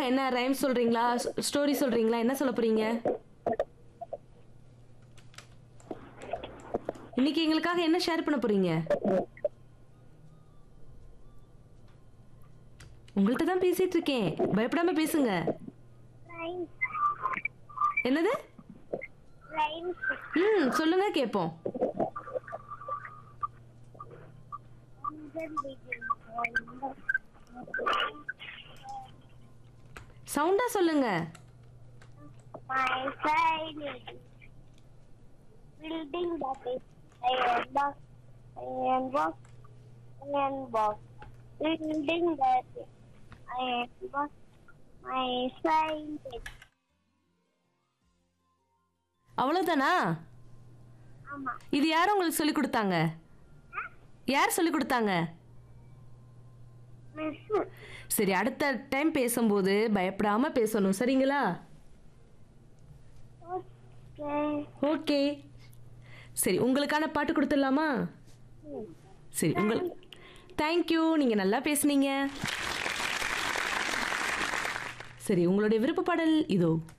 என்ன ரைம் சொல்றீங்களா ஸ்டோரி சொல்றீங்களா என்ன சொல்ல போறீங்க இன்னைக்கு எங்களுக்காக என்ன ஷேர் பண்ண போறீங்க உங்கள்கிட்ட தான் பேசிட்டு இருக்கேன் பயப்படாம பேசுங்க Rhymes. என்னது Rhymes. ம் சொல்லுங்க கேட்போம் Season begins. சவுண்டா சொல்லுங்க My side is building that is iron box, iron box, iron box. Building that is iron box. My side is அவ்வளவுதானா ஆமா இது யார் உங்களுக்கு சொல்லி கொடுத்தாங்க யார் சொல்லி கொடுத்தாங்க மிஸ் சரி அடுத்த டைம் பேசும்போது பயப்படாம பேசணும் சரிங்களா ஓகே ஓகே சரி உங்களுக்கான பாட்டு கொடுத்துடலாமா சரி உங்கள் தேங்க்யூ நீங்கள் நல்லா பேசுனீங்க சரி உங்களுடைய விருப்ப பாடல் இதோ